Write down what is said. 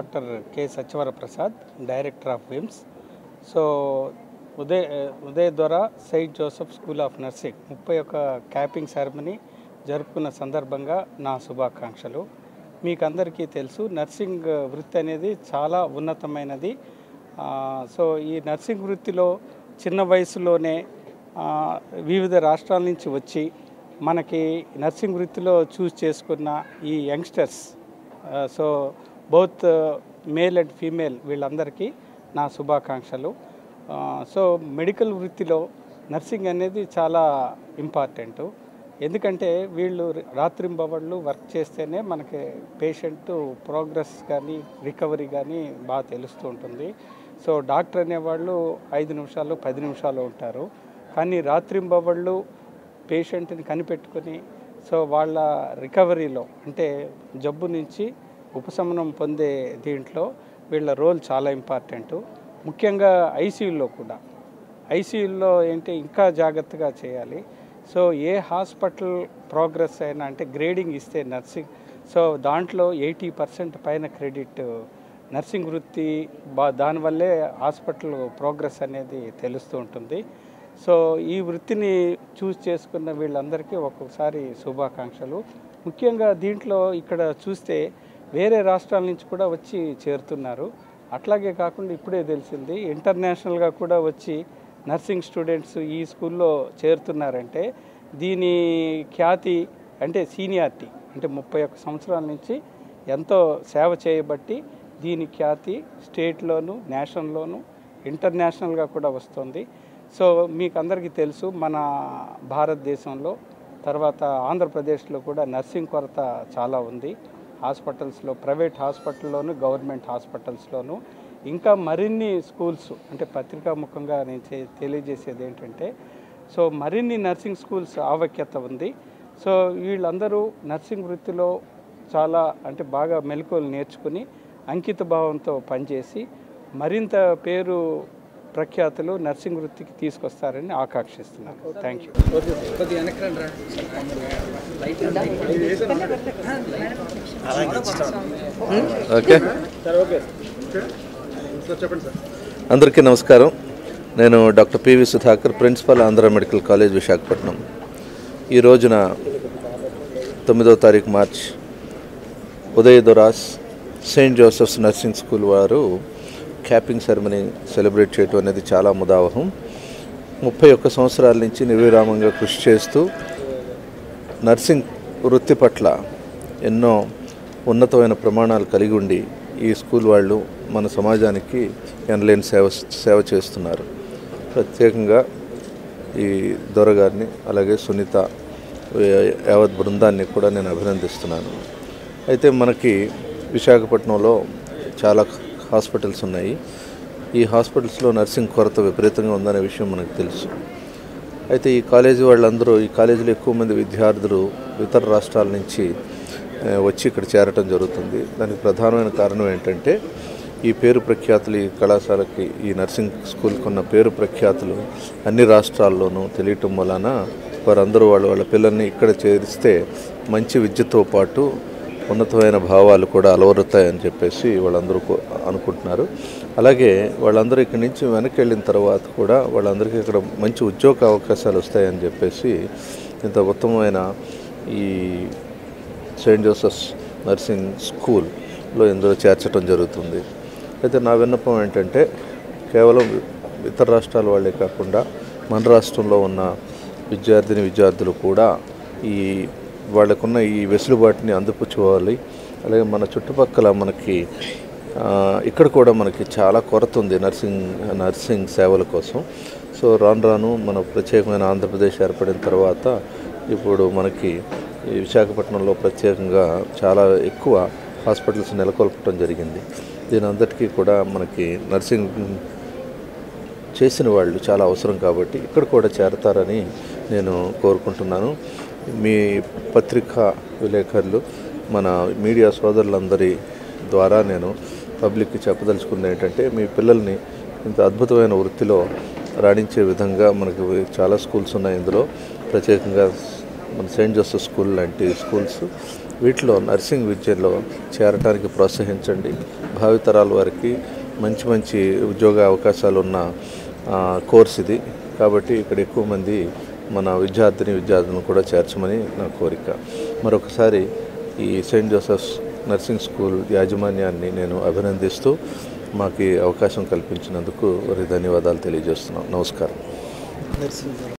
Doctor K Satyavara Prasad director of VIMS so Uday Uday ద్వారా Saint Joseph school of nursing ముప్పై ఒక్క capping ceremony జరుపుకున్న సందర్భంగా నా శుభాకాంక్షలు మీకు అందరికీ తెలుసు నర్సింగ్ వృత్తి అనేది చాలా ఉన్నతమైనది ఆ, సో ఈ నర్సింగ్ వృత్తిలో చిన్న వయసులోనే ఆ, వివిధ రాష్ట్రాల నుంచి వచ్చి మనకి నర్సింగ్ వృత్తిలో చూస్ చేసుకున్న ఈ youngsters so both male and female వీళ్ళందరికీ నా శుభాకాంక్షలు ఆ, సో మెడికల్ వృత్తిలో నర్సింగ్ అనేది చాలా ఇంపార్టెంట్ ఎందుకంటే వీళ్ళు రాత్రింబవళ్ళు వర్క్ చేస్తేనే మనకి పేషెంట్ ప్రోగ్రెస్ కానీ రికవరీ కానీ బాగా తెలుస్తూ ఉంటుంది సో డాక్టర్ అనేవాళ్ళు ఐదు నిమిషాలు పది నిమిషాలు ఉంటారు కానీ రాత్రింబవళ్ళు పేషెంట్ని కనిపెట్టుకొని సో వాళ్ళ రికవరీలో అంటే జబ్బు నుంచి ఉపశమనం పొందే దీంట్లో వీళ్ళ రోల్ చాలా ఇంపార్టెంట్ ముఖ్యంగా ఐసీయూలో కూడా ఐసీయూలో ఏంటి ఇంకా జాగ్రత్తగా చేయాలి సో ఏ హాస్పిటల్ ప్రోగ్రెస్ అయినా అంటే గ్రేడింగ్ ఇస్తే నర్సింగ్ సో దాంట్లో ఎయిటీ పర్సెంట్ పైన క్రెడిట్ నర్సింగ్ వృత్తి బా దానివల్లే హాస్పిటల్ ప్రోగ్రెస్ అనేది తెలుస్తూ ఉంటుంది సో ఈ వృత్తిని చూస్ చేసుకున్న వీళ్ళందరికీ ఒక్కొక్కసారి శుభాకాంక్షలు ముఖ్యంగా దీంట్లో ఇక్కడ చూస్తే వేరే రాష్ట్రాల నుంచి కూడా వచ్చి చేరుతున్నారు అట్లాగే కాకుండా ఇప్పుడే తెలిసింది ఇంటర్నేషనల్గా కూడా వచ్చి నర్సింగ్ స్టూడెంట్స్ ఈ స్కూల్లో చేరుతున్నారంటే దీని ఖ్యాతి అంటే సీనియారిటీ అంటే ముప్పై ఒక్క సంవత్సరాల నుంచి ఎంతో సేవ చేయబట్టి దీని ఖ్యాతి స్టేట్లోను నేషనల్లోను ఇంటర్నేషనల్గా కూడా వస్తుంది సో మీకు అందరికీ తెలుసు మన భారతదేశంలో తర్వాత ఆంధ్రప్రదేశ్లో కూడా నర్సింగ్ కొరత చాలా ఉంది హాస్పిటల్స్లో ప్రైవేట్ హాస్పిటల్లోను గవర్నమెంట్ హాస్పిటల్స్లోను ఇంకా మరిన్ని స్కూల్స్ అంటే పత్రికాముఖంగా నేను చే- తెలియజేసేది ఏంటంటే సో మరిన్ని నర్సింగ్ స్కూల్స్ ఆవశ్యకత ఉంది సో వీళ్ళందరూ నర్సింగ్ వృత్తిలో చాలా అంటే బాగా మెలకువలు నేర్చుకుని అంకిత భావంతో పనిచేసి మరింత పేరు ప్రఖ్యాతులు నర్సింగ్ వృత్తికి తీసుకొస్తారని ఆకాంక్షిస్తున్నాను థ్యాంక్ యూ కొద్దిగా వెనక్కి రండి రా. లైట్ ఓకే అందరికీ నమస్కారం నేను doctor PV Sudhakar principal Andhra medical college Visakhapatnam ఈ రోజున తొమ్మిదవ తారీఖు మార్చ్ ఉదయ్ దొరాస్ సెయింట్ జోసెఫ్స్ నర్సింగ్ స్కూల్ వారు క్యాపింగ్ సెరమనీ సెలబ్రేట్ చేయడం అనేది చాలా ముదావహం ముప్పై ఒక్క సంవత్సరాల నుంచి నిర్విరామంగా కృషి చేస్తూ నర్సింగ్ వృత్తి పట్ల ఎన్నో ఉన్నతమైన ప్రమాణాలు కలిగి ఉండి ఈ స్కూల్ వాళ్ళు మన సమాజానికి ఎనలేని సేవ సేవ చేస్తున్నారు ప్రత్యేకంగా ఈ దొరగారిని అలాగే సునీత యా- యావత్ బృందాన్ని కూడా నేను అభినందిస్తున్నాను అయితే మనకి విశాఖపట్నంలో చాలా హాస్పిటల్స్ ఉన్నాయి ఈ హాస్పిటల్స్లో నర్సింగ్ కొరత విపరీతంగా ఉందనే విషయం మనకు తెలుసు అయితే ఈ కాలేజీ వాళ్ళందరూ ఈ కాలేజీలో ఎక్కువ మంది విద్యార్థులు ఇతర రాష్ట్రాల నుంచి ఆ, వచ్చి ఇక్కడ చేరటం జరుగుతుంది దానికి ప్రధానమైన కారణం ఏంటంటే ఈ పేరు ప్రఖ్యాతులు ఈ కళాశాలకి ఈ నర్సింగ్ స్కూల్కి ఉన్న పేరు ప్రఖ్యాతులు అన్ని రాష్ట్రాల్లోనూ తెలియటం వలన వారందరూ వాళ్ళ వాళ్ళ పిల్లల్ని ఇక్కడ చేరిస్తే మంచి విద్యతో పాటు ఉన్నతమైన భావాలు కూడా అలవరుతాయని చెప్పేసి వాళ్ళందరూ కో- అనుకుంటున్నారు అలాగే వాళ్ళందరూ ఇక్కడి నుంచి వెనక్కి వెళ్ళిన తర్వాత కూడా వాళ్ళందరికీ ఇక్కడ మంచి ఉద్యోగ అవకాశాలు వస్తాయని చెప్పేసి ఇంత ఉత్తమమైన ఈ సెయింట్ జోసెఫ్స్ నర్సింగ్ స్కూల్లో ఇందులో చేర్చడం జరుగుతుంది అయితే నా విన్నపం ఏంటంటే కేవలం ఇతర రాష్ట్రాల వాళ్ళే కాకుండా మన రాష్ట్రంలో ఉన్న విద్యార్థిని విద్యార్థులు కూడా ఈ వాళ్ళకున్న ఈ వెసులుబాటుని అందిపుచ్చుకోవాలి అలాగే మన చుట్టుపక్కల మనకి ఆ, ఇక్కడ కూడా మనకి చాలా కొరత ఉంది నర్సింగ్ నర్సింగ్ సేవల కోసం సో రాను రాను మన ప్రత్యేకమైన ఆంధ్రప్రదేశ్ ఏర్పడిన తర్వాత ఇప్పుడు మనకి ఈ విశాఖపట్నంలో ప్రత్యేకంగా చాలా ఎక్కువ హాస్పిటల్స్ నెలకొల్పడం జరిగింది దీని అందరికీ కూడా మనకి నర్సింగ్ చేసిన వాళ్ళు చాలా అవసరం కాబట్టి ఇక్కడ కూడా చేరతారని నేను కోరుకుంటున్నాను మీ పత్రికా విలేకరులు మన మీడియా సోదరులందరి ద్వారా నేను పబ్లిక్కి చెప్పదలుచుకుంది ఏంటంటే మీ పిల్లల్ని ఇంత అద్భుతమైన వృత్తిలో రాణించే విధంగా మనకు చాలా స్కూల్స్ ఉన్నాయి ఇందులో ప్రత్యేకంగా మన సెయింట్ జోసెఫ్ స్కూల్ లాంటి స్కూల్స్ వీటిలో నర్సింగ్ విద్యలో చేరటానికి ప్రోత్సహించండి భావితరాల వారికి మంచి మంచి ఉద్యోగ అవకాశాలు ఉన్న ఆ, కోర్స్ ఇది కాబట్టి ఇక్కడ ఎక్కువ మంది మన విద్యార్థిని విద్యార్థులను కూడా చేర్చమని నా కోరిక మరొకసారి ఈ సెయింట్ జోసెఫ్స్ నర్సింగ్ స్కూల్ యాజమాన్యాన్ని నేను అభినందిస్తూ మాకు ఈ అవకాశం కల్పించినందుకు వారికి ధన్యవాదాలు తెలియజేస్తున్నాను నమస్కారం